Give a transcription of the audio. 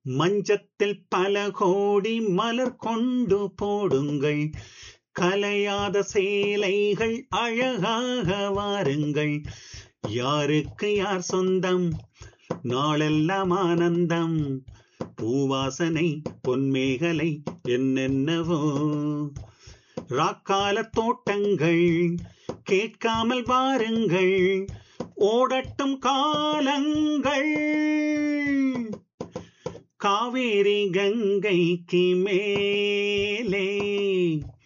மஞ்சத்தில் பல கோடி மலர் கொண்டு போடுங்கள் கலையாத சேலைகள் அழகாக வாருங்கள் யாருக்கு யார் சொந்தம் நாளெல்லாம் ஆனந்தம் பூவாசனை பொன்மேகலை என்னென்னவோ ராக்கால தோட்டங்கள் கேட்காமல் வாருங்கள் ஓடட்டும் காலங்கள் காவேரி கங்கைக்கு மேலே